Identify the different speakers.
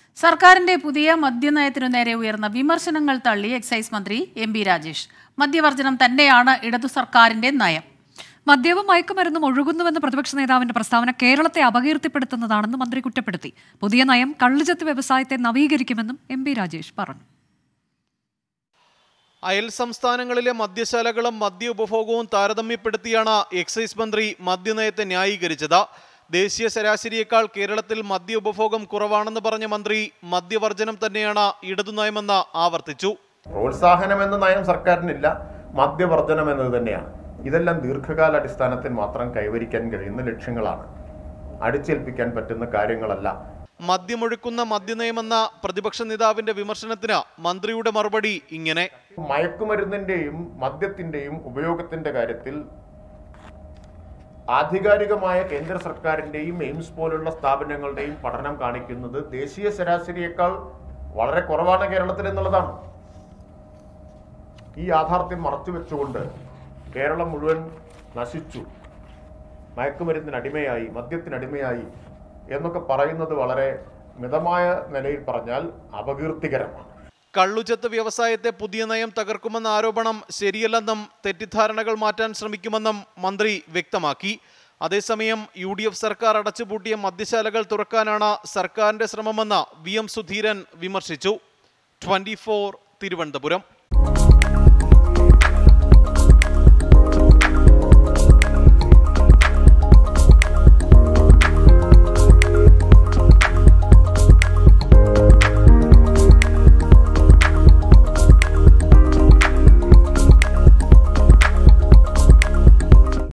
Speaker 1: സർക്കാരിന്റെ പുതിയ മദ്യനയത്തിനു നേരെ ഉയർന്ന വിമർശനങ്ങൾ തള്ളി എക്സൈസ് മന്ത്രി എം ബി രാജേഷ് മദ്യവർജനം തന്നെയാണ് ഇടതു സർക്കാരിന്റെ നയം
Speaker 2: മദ്യവും മയക്കുമരുന്നും ഒഴുകുന്നുവെന്ന പ്രതിപക്ഷ നേതാവിന്റെ പ്രസ്താവന കേരളത്തെ അപകീർത്തിപ്പെടുത്തുന്നതാണെന്ന് മന്ത്രി കുറ്റപ്പെടുത്തി പുതിയ നയം കള്ളുചത്ത് വ്യവസായത്തെ നവീകരിക്കുമെന്നും എം പി രാജേഷ് പറഞ്ഞു
Speaker 3: അയൽ സംസ്ഥാനങ്ങളിലെ മദ്യശാലകളും മദ്യ ഉപഭോഗവും താരതമ്യപ്പെടുത്തിയാണ് എക്സൈസ് മന്ത്രി മദ്യനയത്തെ ന്യായീകരിച്ചത് ദേശീയ ശരാശരിയേക്കാൾ കേരളത്തിൽ മദ്യ ഉപഭോഗം കുറവാണെന്ന് പറഞ്ഞ മന്ത്രി മദ്യവർജനം തന്നെയാണ് ഇടതുനയമെന്ന് ആവർത്തിച്ചു
Speaker 4: പ്രോത്സാഹനം എന്ന നയം സർക്കാരിനില്ല മദ്യവർജനം എന്നത് തന്നെയാണ് ഇതെല്ലാം ദീർഘകാല അടിസ്ഥാനത്തിൽ മാത്രം കൈവരിക്കാൻ കഴിയുന്ന ലക്ഷ്യങ്ങളാണ് അടിച്ചേൽപ്പിക്കാൻ പറ്റുന്ന കാര്യങ്ങളല്ല
Speaker 3: മദ്യമൊഴുക്കുന്ന മദ്യനയമെന്ന പ്രതിപക്ഷ നേതാവിന്റെ വിമർശനത്തിന് മന്ത്രിയുടെ മറുപടി ഇങ്ങനെ
Speaker 4: മയക്കുമരുന്നിന്റെയും മദ്യത്തിന്റെയും ഉപയോഗത്തിന്റെ കാര്യത്തിൽ ആധികാരികമായ കേന്ദ്ര സർക്കാരിന്റെയും എയിംസ് പോലുള്ള സ്ഥാപനങ്ങളുടെയും പഠനം കാണിക്കുന്നത് ദേശീയ ശരാശരിയേക്കാൾ വളരെ കുറവാണ് കേരളത്തിൽ എന്നുള്ളതാണ് ഈ യാഥാർത്ഥ്യം മറച്ചു വെച്ചുകൊണ്ട് കേരളം മുഴുവൻ നശിച്ചു മയക്കുമരുന്നിനടിമയായി മദ്യത്തിനടിമയായി എന്നൊക്കെ പറയുന്നത് വളരെ മിതമായ നിലയിൽ പറഞ്ഞാൽ അപകീർത്തികരമാണ്
Speaker 3: കള്ളുചത്ത് വ്യവസായത്തെ പുതിയ നയം തകർക്കുമെന്ന ആരോപണം ശരിയല്ലെന്നും തെറ്റിദ്ധാരണകൾ മാറ്റാൻ ശ്രമിക്കുമെന്നും മന്ത്രി വ്യക്തമാക്കി അതേസമയം യു ഡി എഫ് സർക്കാർ അടച്ചുപൂട്ടിയ മദ്യശാലകൾ തുറക്കാനാണ് സർക്കാരിന്റെ ശ്രമമെന്ന് വി എം സുധീരൻ വിമർശിച്ചു ട്വന്റി തിരുവനന്തപുരം